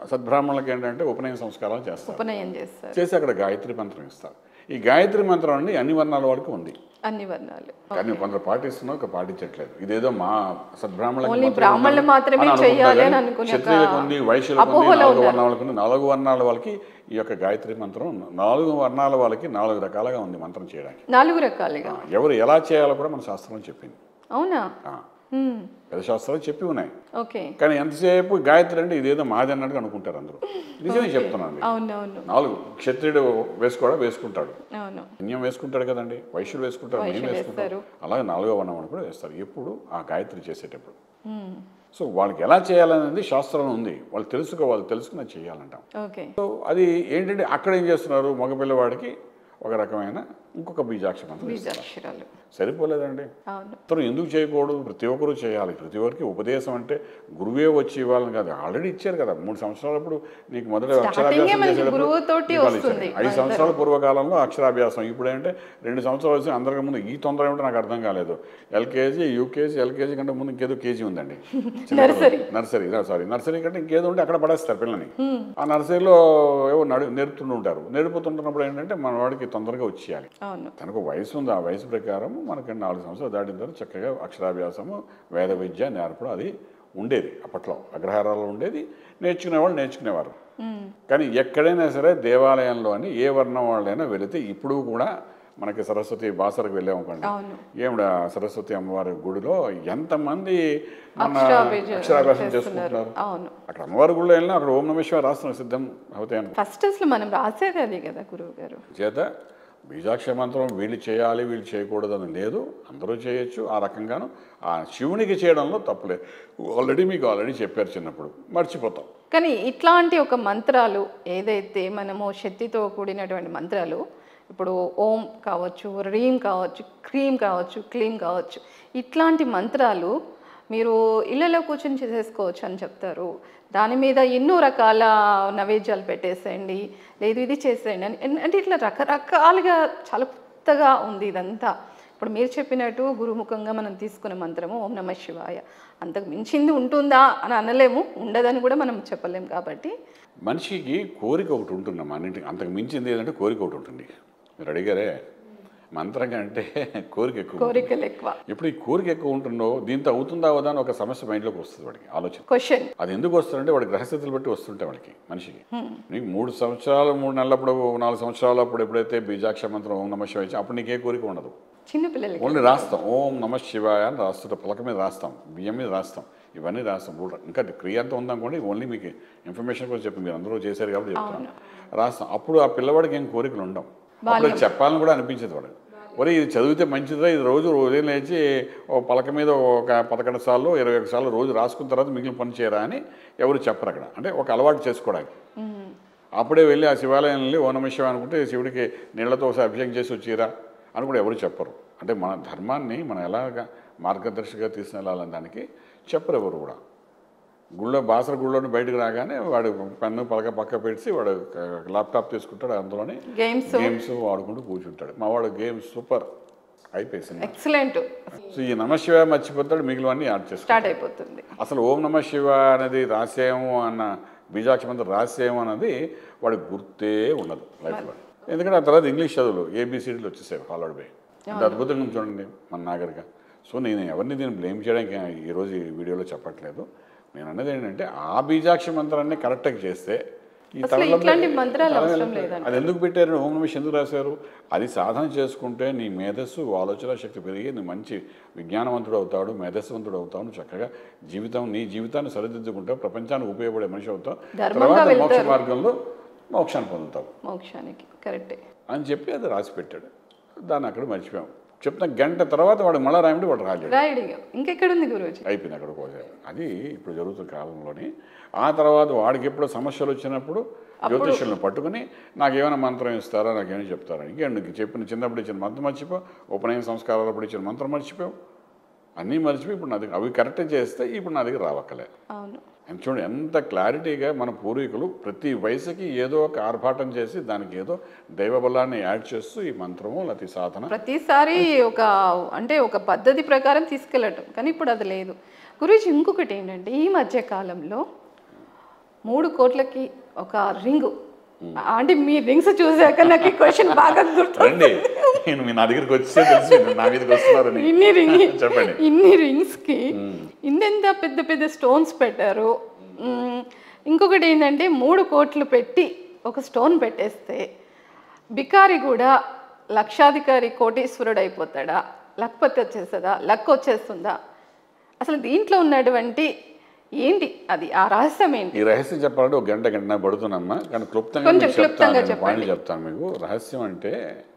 సద్బ్రాహ్మణులకి ఏంటంటే ఉపనయన సంస్కారాలు చేస్తారు ఉపనయనం చేస్తారు చేసి అక్కడ గాయత్రి మంత్రం ఇస్తారు ఈ గాయత్రి మంత్రం అండి అన్ని వర్ణాల వరకు ఉంది అన్ని వర్ణాలు కానీ కొందరు పాటిస్తున్నారు ఒక పాటించట్లేదు ఇదేదో మా సద్బ్రాహ్మణులకి Only మాత్రమే బ్రాహ్మణులు ఉంది మాత్రమే అని అనుకుంటారు చెయ్యాలి అని కానీ అనుకునే ఒక క్షత్రియులకు ఉంది వైశ్యులకు ఉంది అపోహలో నాలుగు ఉన్నారు. వర్ణాలకు ఉంది నాలుగు వర్ణాల వాళ్ళకి ఈ యొక్క గాయత్రి మంత్రం నాలుగు వర్ణాల వాళ్ళకి నాలుగు రకాలుగా ఉంది మంత్రం చేయడానికి నాలుగు రకాలుగా ఎవరు ఎలా చేయాలో కూడా మన శాస్త్రం చెప్పింది అవునా ఆ, మ్మ్. పెద్ద శాస్త్రాలు చెప్పి ఉన్నాయి ఓకే కానీ ఎంతసేపు గాయత్రి అంటే ఇదేదో మాది అన్నట్టుగా అనుకుంటారు అందరూ నిజమే చెప్తున్నాను అవునవును నాలుగు క్షత్రియుడు వేసుకోవడం వేసుకుంటాడు అవును పుణ్యం వేసుకుంటాడు కదండి వైశ్యుడు వేసుకుంటారు మేము వైశ్యులు వేసుకుంటారు అలాగే నాలుగో వర్ణం అని కూడా వేస్తారు ఎప్పుడు ఆ గాయత్రి చేసేటప్పుడు మ్మ్. సో వాళ్ళకి ఎలా చేయాలనేది శాస్త్రం ఉంది వాళ్ళు తెలుసుకోవాలి తెలుసుకుని చేయాలంటాం ఓకే సో అది ఏంటంటే అక్కడ ఏం చేస్తున్నారు మగపిల్లవాడికి ఒక రకమైన ఇంకొక బీజాక్ష మంత్రం ఇస్తారు. బీజాక్షరాలు సరిపోలేదండి అవును అతను ఎందుకు చేయకూడదు ప్రతి ఒక్కరూ చేయాలి ప్రతి ఒక్కరికి ఉపదేశం అంటే గురువే వచ్చి ఇవ్వాలని కాదు ఆల్రెడీ ఇచ్చారు కదా మూడు సంవత్సరాలప్పుడు నీకు మొదట అక్షరాభ్యాసం మనకి చేసేటప్పుడు గురువుతోటి నీకు వాళ్ళు వస్తుంది. ఇచ్చారు. ఐదు సంవత్సరాల పూర్వకాలంలో అక్షరాభ్యాసం ఇప్పుడు ఏంటంటే రెండు సంవత్సరాలు వచ్చి అందరికి ముందు ఈ తొందర ఏమిటో నాకు అర్థం కాలేదు ఎల్కేజీ యూకేజీ ఎల్కేజీ కంటే ముందు ఇంకేదో కేజీ ఉందండి నర్సరీ. నర్సరీ సారీ నర్సరీ కంటే ఇంకేదో ఉంటే అక్కడ పడేస్తారు పిల్లని ఆ నర్సరీలో ఏవో నడు నేర్పుతుంటూ ఉంటారు నేర్పుతుంటున్నప్పుడు ఏంటంటే మన వాడికి తొందరగా వచ్చేయాలి అవును తనకు వయసు ఉంది ఆ వయసు ప్రకారం మనకి నాలుగు సంవత్సరాలు దాటిన తర్వాత చక్కగా అక్షరాభ్యాసము వేద విద్య నేర్పడం అది ఉండేది అప్పట్లో అగ్రహారాల్లో ఉండేది నేర్చుకునే వాళ్ళు నేర్చుకునేవారు మ్మ్. కానీ ఎక్కడైనా సరే దేవాలయంలో అని ఏ వర్ణం వాళ్ళైనా వెళితే ఇప్పుడు కూడా మనకి సరస్వతి బాసరకు వెళ్ళామనుకోండి అవును ఏమిడ సరస్వతి అమ్మవారి గుడిలో ఎంతమంది మన అక్షరాభ్యాసం అక్షరాభ్యాసం చేస్తున్నారు చేసుకుంటున్నారు అవును అక్కడ అమ్మవారి గుడిలో వెళ్ళినా అక్కడ ఓం నమేశ్వర రాస్తున్నారు సిద్ధం అవుతాయి అనుకో. ఫస్ట్ అసలు మనం రాసేది అది కదా గురువు గారు చేత బీజాక్ష మంత్రం వీళ్ళు చేయాలి వీళ్ళు చేయకూడదు అని లేదు అందరూ చేయొచ్చు ఆ రకంగాను ఆ శివునికి చేయడంలో తప్పులేదు ఆల్రెడీ మీకు ఆల్రెడీ చెప్పారు చిన్నప్పుడు మర్చిపోతాం కానీ ఇట్లాంటి ఒక మంత్రాలు ఏదైతే మనము శక్తితో కూడినటువంటి మంత్రాలు ఇప్పుడు ఓం కావచ్చు రీం కావచ్చు క్రీం కావచ్చు క్లీం కావచ్చు ఇట్లాంటి మంత్రాలు మీరు ఇళ్ళలో కూర్చొని చేసేసుకోవచ్చు అని చెప్తారు దాని మీద ఎన్నో రకాల నైవేద్యాలు పెట్టేసేయండి లేదు ఇది చేసేయండి అని ఎన్- అంటే ఇట్లా రకరకాలుగా చాలా కొత్తగా ఉంది ఇదంతా ఇప్పుడు మీరు చెప్పినట్టు గురుముఖంగా మనం తీసుకునే మంత్రము ఓం నమ శివాయ అంతకు మించింది ఉంటుందా అని అనలేము ఉండదని కూడా మనం చెప్పలేము కాబట్టి మనిషికి కోరిక ఒకటి ఉంటుందమ్మా అన్నింటికి అంతకు మించింది ఏదంటే కోరిక ఒకటి ఉంటుంది మీరు అడిగారే మంత్రం కంటే కోరిక ఎక్కువ ఉంటుంది. కోరికలు ఎక్కువ ఎప్పుడు ఈ కోరిక ఎక్కువ ఉంటుందో దీంతో అవుతుందా అవుదా అని ఒక సమస్య మైండ్లోకి వస్తుంది వాడికి ఆలోచన క్వశ్చన్ అది ఎందుకు వస్తుందంటే వాడి గ్రహస్థితులు బట్టి వస్తుంటాయి వాడికి మనిషికి నీకు మూడు సంవత్సరాలు మూడు నెలలప్పుడు నాలుగు సంవత్సరాలు అప్పుడు ఎప్పుడైతే బీజాక్ష మంత్రం ఓం నమ శివాయ ఇచ్చి అప్పుడు నీకే కోరిక ఉండదు చిన్న పిల్లలకి ఓన్లీ రాస్తాం ఓం నమ శివాయ అని రాస్తుంటాం పలక మీద రాస్తాం బియ్యం మీద రాస్తాం ఇవన్నీ రాస్తాం కూడా ఇంకా క్రియ అంతా ఉందనుకోండి ఓన్లీ మీకు ఇన్ఫర్మేషన్ కూడా చెప్పి మీరు అందరూ చేశారు కాబట్టి చెప్తున్నాను రాస్తాం అప్పుడు ఆ పిల్లవాడికి ఏం కోరికలు ఉండవు అప్పుడు అది చెప్పాలని కూడా అనిపించదు వాడు ఒరే ఇది చదివితే మంచిదా ఇది రోజు ఉదయం లేచి ఓ పలక మీద ఒక పదకొండు సార్లు ఇరవై ఒక సార్లు రోజు రాసుకున్న తర్వాత మిగిలిన పని చేయరా అని ఎవరు చెప్పరు అక్కడ అంటే ఒక అలవాటు చేసుకోవడానికి అప్పుడే వెళ్ళి ఆ శివాలయం వెళ్ళి ఓ నమ శివాయ అనుకుంటే శివుడికి నీళ్లతో ఒకసారి అభిషేకం చేసి వచ్చిరా అని కూడా ఎవరు చెప్పరు అంటే మన ధర్మాన్ని మనం ఎలాగ మార్గదర్శిగా తీసుకెళ్ళాలని దానికి చెప్పరు ఎవరు కూడా గుళ్ళో బాసర గుళ్ళోని బయటకు రాగానే వాడు పెన్ను పలక పక్క పెట్టి వాడు ల్యాప్టాప్ తీసుకుంటాడు అందులోనే గేమ్స్ గేమ్స్ ఆడుకుంటూ కూర్చుంటాడు మా వాడు గేమ్స్ సూపర్ అయిపోయింది ఎక్సలెంట్ సో ఈ నమ శివాయ మర్చిపోతాడు మిగిలినవన్నీ యాడ్ చేసుకుంటాడు స్టార్ట్ అయిపోతుంది అసలు ఓం నమ శివ అనేది రాసేము అన్న బీజాక్ష మంత్రం రాసేము అన్నది వాడికి గుర్తే ఉండదు లైఫ్లో ఎందుకంటే ఆ తర్వాత ఇంగ్లీష్ చదువులు ఏబిసిడీలు వచ్చేసాయి ఫాలోడ్ బై అంత అద్భుతంగా ఉంది చూడండి మన నాగరిక సో నేను ఎవరిని దీన్ని బ్లేమ్ చేయడానికి ఈరోజు ఈ వీడియోలో చెప్పట్లేదు నేను అన్నది ఏంటంటే ఆ బీజాక్ష మంత్రాన్ని కరెక్ట్గా చేస్తే ఈ అసలు తలలో- ఇట్లాంటి మంత్రాలు తలలో అవసరం వెళ్ళిపోయి- లేదంట. అది ఎందుకు పెట్టారు ఓం నమః ఎందుకు రాశారు అది సాధన చేసుకుంటే నీ మేధస్సు ఆలోచన శక్తి పెరిగి నువ్వు మంచి విజ్ఞానవంతుడు అవుతాడు మేధస్వంతుడు అవుతావు నువ్వు చక్కగా జీవితం నీ జీవితాన్ని సరిదిద్దుకుంటే ప్రపంచానికి ఉపయోగపడే మనిషి అవుతావు ధర్మంగా తర్వాత మోక్ష వెళ్తారు. మార్గంలో మోక్షాన్ని పొందుతావు మోక్షానికి కరెక్టే అని చెప్పి అది రాసి పెట్టాడు దాన్ని అక్కడ మర్చిపోయాం చెప్తున్న గంట తర్వాత వాడు మళ్ళా రాయమంటే వాడు రాలేడు రాయడు ఇక. ఇంకెక్కడుంది గురువుజీ అయిపోయింది అక్కడ పోసారు అది ఇప్పుడు జరుగుతున్న కాలంలోని ఆ తర్వాత వాడికి ఎప్పుడు సమస్యలు వచ్చినప్పుడు జ్యోతిష్యులను పట్టుకుని నాకు ఏమైనా మంత్రం ఇస్తారా నాకు ఏమైనా చెప్తారా ఇంకేం నీకు చెప్పిన చిన్నప్పుడు ఇచ్చిన మంత్రం మర్చిపో ఉపనయన సంస్కారాలప్పుడు ఇచ్చిన మంత్రం మర్చిపోయావు అన్నీ మర్చిపోయి ఇప్పుడు నా దగ్గర అవి కరెక్ట్ చేస్తే ఇప్పుడు నా దగ్గర రావక్కలే అవును అని చూడండి ఎంత క్లారిటీగా మన పూర్వీకులు ప్రతి వయసుకి ఏదో ఒక ఆర్భాటం చేసి దానికి ఏదో దైవ బలాన్ని యాడ్ చేస్తూ ఈ మంత్రము లేకపోతే ఈ సాధన ప్రతిసారి ఒక అంటే ఒక పద్ధతి ప్రకారం తీసుకెళ్ళటం కానీ ఇప్పుడు అది లేదు గురించి ఇంకొకటి ఏంటంటే ఈ మధ్య కాలంలో మూడు కోట్లకి ఒక రింగు అంటే మీ రింగ్స్ చూసాక నాకు ఈ క్వశ్చన్ బాగా గుర్తు రండి నేను మీ నా దగ్గరికి వచ్చే తెలిసి మీరు నా మీదకి వస్తున్నారని ఇన్ని రింగ్ చెప్పండి ఇన్ని రింగ్స్ కి ఇందెంత పెద్ద పెద్ద స్టోన్స్ పెట్టారు మ్మ్. ఇంకొకటి ఏంటంటే మూడు కోట్లు పెట్టి ఒక స్టోన్ పెట్టేస్తే బికారి కూడా లక్షాధికారి కోటీశ్వరుడు అయిపోతాడా లక్పతి వచ్చేస్తుందా లక్ వచ్చేస్తుందా అసలు దీంట్లో ఉన్నటువంటి ఏంటి అది ఆ రహస్యం ఏంటి ఈ రహస్యం చెప్పాలంటే ఒక గంట గంట పడుతున్నామ్మా కానీ క్లుప్తంగా కొంచెం మీకు చెప్తాను క్లుప్తంగా నేను చెప్పండి. పాయింట్ చెప్తాను మీకు రహస్యం అంటే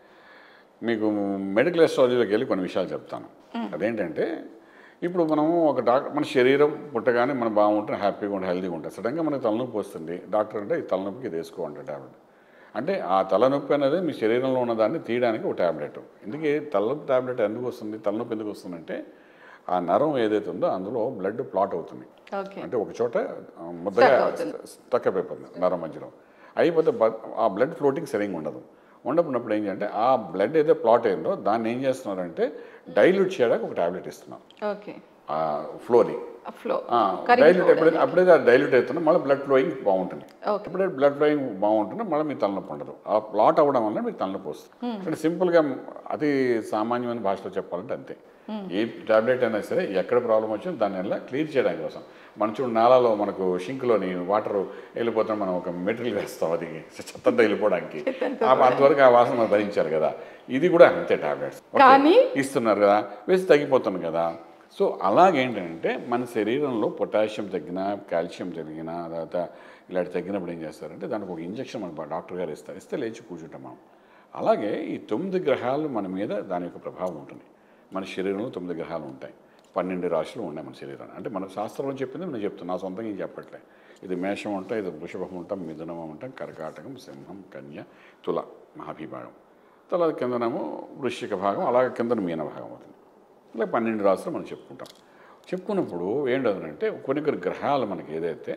మీకు మెడికల్ ఎస్ట్రాలజీలోకి వెళ్ళి కొన్ని విషయాలు చెప్తాను అదేంటంటే ఇప్పుడు మనము ఒక డాక్టర్ మన శరీరం పుట్టగానే మనం బాగుంటుంది హ్యాపీగా ఉంటుంది హెల్తీగా ఉంటుంది సడన్గా మనకి తలనొప్పి వస్తుంది డాక్టర్ అంటే ఈ తలనొప్పికి ఇది వేసుకో అంటే ట్యాబ్లెట్ అంటే ఆ తలనొప్పి అనేది మీ శరీరంలో ఉన్నదాన్ని తీయడానికి ఒక ట్యాబ్లెట్ ఎందుకు తలనొప్పి ట్యాబ్లెట్ ఎందుకు వస్తుంది తలనొప్పి ఎందుకు వస్తుందంటే ఆ నరం ఏదైతే ఉందో అందులో బ్లడ్ ప్లాట్ అవుతుంది ఓకే అంటే ఒక చోట ఆ, ముద్దగా స్టక్ అయిపోతుంది నరం మధ్యలో అయిపోతే బ- ఆ బ్లడ్ ఫ్లోటింగ్ సరిగ్గా ఉండదు ఉండకున్నప్పుడు ఏం చేయాలంటే ఆ బ్లడ్ ఏదో ప్లాట్ అయిందో దాన్ని ఏం చేస్తున్నారంటే డైల్యూట్ చేయడానికి ఒక టాబ్లెట్ ఇస్తున్నాం ఓకే ఆ ఫ్లోని ఫ్లో డైల్యూట్ ఎప్పుడైతే అప్పుడైతే అది డైల్యూట్ అవుతుందో మళ్ళీ బ్లడ్ ఫ్లోయింగ్ బాగుంటుంది ఓకే ఎప్పుడైతే బ్లడ్ ఫ్లోయింగ్ బాగుంటుందో మళ్ళీ మీ తలనొప్పి ఉండదు ఆ ప్లాట్ అవ్వడం వల్ల మీకు తలనొప్పి వస్తుంది అంటే సింపుల్గా అతి సామాన్యమైన భాషలో చెప్పాలంటే అంతే ఏ టాబ్లెట్ అయినా సరే ఎక్కడ ప్రాబ్లం వచ్చినా దాన్ని ఎలా క్లియర్ చేయడానికి కోసం మన చూడు నాలాలో మనకు షింక్లోని వాటర్ వెళ్ళిపోతే మనం ఒక మెటీరియల్ వేస్తాం అది చెత్తంతా వెళ్ళిపోవడానికి ఆ అంతవరకు ఆ వాసన మనం భరించాలి కదా ఇది కూడా అంతే టాబ్లెట్స్ కానీ ఇస్తున్నారు కదా వేసి తగ్గిపోతుంది కదా సో అలాగేంటంటే మన శరీరంలో పొటాషియం తగ్గినా కాల్షియం తగ్గినా తర్వాత ఇలాంటి తగ్గినప్పుడు ఏం చేస్తారంటే దానికి ఒక ఇంజెక్షన్ మన డాక్టర్ గారు ఇస్తారు ఇస్తే లేచి కూర్చుంటాం మనం అలాగే ఈ తొమ్మిది గ్రహాలు మన మీద దాని యొక్క ప్రభావం ఉంటుంది మన శరీరంలో తొమ్మిది గ్రహాలు ఉంటాయి పన్నెండు రాశులు ఉన్నాయి మన శరీరాన్ని అంటే మన శాస్త్రంలో చెప్పింది నేను చెప్తాను నా సొంతంగా ఏం చెప్పట్లే ఇది మేషం ఉంటాం ఇది వృషభం ఉంటాం మిథునం ఉంటాం కర్కాటకం సింహం కన్య తుల మహాభిభాగం తర్వాత కిందనేమో వృశ్చిక భాగం అలాగే కిందన మీన భాగం అవుతుంది ఇలా పన్నెండు రాసులు మనం చెప్పుకుంటాం చెప్పుకున్నప్పుడు ఏంటంటే కొన్ని కొన్ని గ్రహాలు మనకి ఏదైతే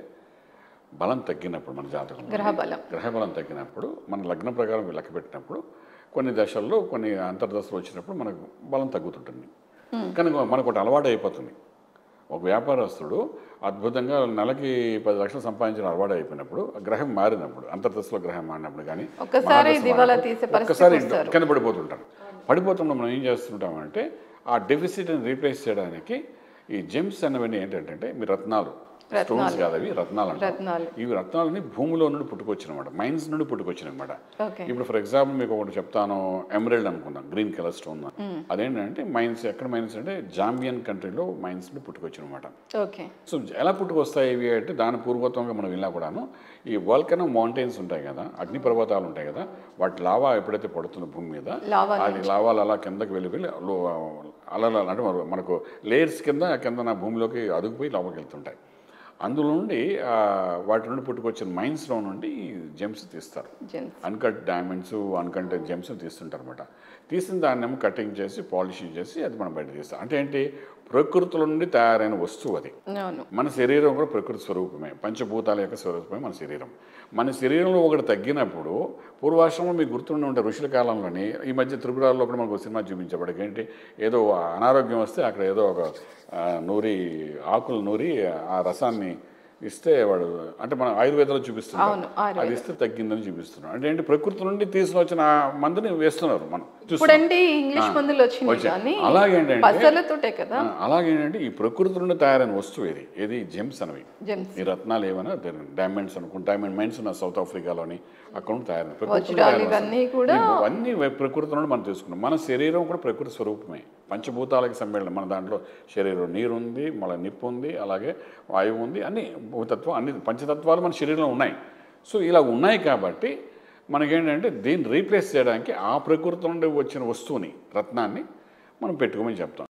బలం తగ్గినప్పుడు మన జాతకంలో గ్రహ బలం గ్రహ బలం తగ్గినప్పుడు మన లగ్న ప్రకారం లెక్క పెట్టినప్పుడు కొన్ని దశల్లో కొన్ని అంతర్దశలు వచ్చినప్పుడు మనకు బలం తగ్గుతుంటుంది కానీ మనకు ఒకటి అలవాటు అయిపోతుంది ఒక వ్యాపారస్తుడు అద్భుతంగా నెలకి పది లక్షలు సంపాదించిన అలవాటు అయిపోయినప్పుడు ఆ గ్రహం మారినప్పుడు అంతర్దశలో గ్రహం మారినప్పుడు కానీ ఒక్కసారి మహాదశ దివాలా మారినప్పుడు తీసే పరిస్థితికి ఒక్కసారి వస్తారు. కింద పడిపోతుంటారు పడిపోతున్నప్పుడు మనం ఏం చేస్తుంటామంటే ఆ డెఫిసిట్ని రీప్లేస్ చేయడానికి ఈ జెమ్స్ అనేవన్నీ ఏంటంటే మీ రత్నాలు స్టోన్స్ కాదు అవి రత్నాలు అంటారు రత్నాలు ఇవి రత్నాలని భూమిలో నుండి పుట్టుకొచ్చినమాట మైన్స్ నుండి పుట్టుకొచ్చినమాట ఓకే ఇప్పుడు ఫర్ ఎగ్జాంపుల్ మీకు ఒకటి చెప్తాను ఎమరల్డ్ అనుకుందాం గ్రీన్ కలర్ స్టోన్ అదేంటంటే మైన్స్ ఎక్కడ మైన్స్ అంటే జాంబియన్ కంట్రీలో మైన్స్ నుండి పుట్టుకొచ్చినమాట ఓకే సో ఎలా పుట్టుకొస్తాయి ఇవి అంటే దాని పూర్వత్వంగా మనం వెళ్ళా కూడాను ఈ వాల్కనో మౌంటైన్స్ ఉంటాయి కదా అగ్ని పర్వతాలు ఉంటాయి కదా వాటి లావా ఎప్పుడైతే పడుతుందో భూమి మీద లావా అది లావాలు అలా కిందకి వెళ్ళి వెళ్ళి లో- అలా అలా అంటే మన- మనకు లేయర్స్ కింద కింద నా భూమిలోకి అదుగుపోయి లోపలికి వెళ్తుంటాయి అందులో నుండి ఆ, వాటి నుండి పుట్టుకొచ్చిన మైన్స్లో నుండి జెమ్స్ తీస్తారు gents uncut diamonds uncut gems తీస్తుంటారు అనమాట తీసిన దాన్ని ఏమో కటింగ్ చేసి పాలిషింగ్ చేసి అది మనం బయట తీస్తాం అంటే ఏంటి ప్రకృతిలో నుండి తయారైన వస్తువు అది అవును మన శరీరం కూడా ప్రకృతి స్వరూపమే పంచభూతాల యొక్క స్వరూపమే మన శరీరం మన శరీరంలో ఒకటి తగ్గినప్పుడు పూర్వాశ్రమంలో మీకు గుర్తుండి ఉంటే ఋషుల కాలంలోని ఈ మధ్య త్రిపురాల్లో కూడా మనకు ఒక సినిమా చూపించబడికి ఏంటి ఏదో అనారోగ్యం వస్తే అక్కడ ఏదో ఒక ఆ, నూరి ఆకులు నూరి ఆ రసాన్ని ఇస్తే వాడు అంటే మనం ఆయుర్వేదంలో చూపిస్తున్నాం అవును ఆయుర్వేదం. అది ఇస్తే తగ్గిందని చూపిస్తున్నాం అంటే ఏంటి ప్రకృతి నుండి తీసుకుని వచ్చిన ఆ మందుని వేస్తున్నారు మనం చూస్తున్నాం. ఇప్పుడంటే ఇంగ్లీష్ మందులు వచ్చినాయి వచ్చాయి. కానీ అలాగేంటంటే పసలతోటే కదా ఆ, అలాగేంటంటే ఈ ప్రకృతి నుండి తయారైన వస్తువు ఇది ఇది జెమ్స్ అనేవి జెమ్స్ ఈ రత్నాలు ఏమైనా డైమండ్స్ అనుకుంటా డైమండ్ మైన్స్ ఉన్న సౌత్ ఆఫ్రికాలోని అక్కడ నుండి తయారైన ప్రకృతి నుండి వజ్రాలు తయారైన ఇవన్నీ వస్తువులు. కూడా ఇవన్నీ వే- ప్రకృతి నుండి మనం తీసుకున్నాం మన శరీరం కూడా ప్రకృతి స్వరూపమే పంచభూతాలకి సమ్మేళనం మన దాంట్లో శరీరం నీరు ఉంది మళ్ళీ నిప్పు ఉంది అలాగే వాయువు ఉంది అన్ని భూతత్వం అన్ని పంచతత్వాలు మన శరీరంలో ఉన్నాయి సో ఇలా ఉన్నాయి కాబట్టి మనకేంటంటే దీన్ని రీప్లేస్ చేయడానికి ఆ ప్రకృతి నుండి వచ్చిన వస్తువుని రత్నాన్ని మనం పెట్టుకోమని చెప్తాం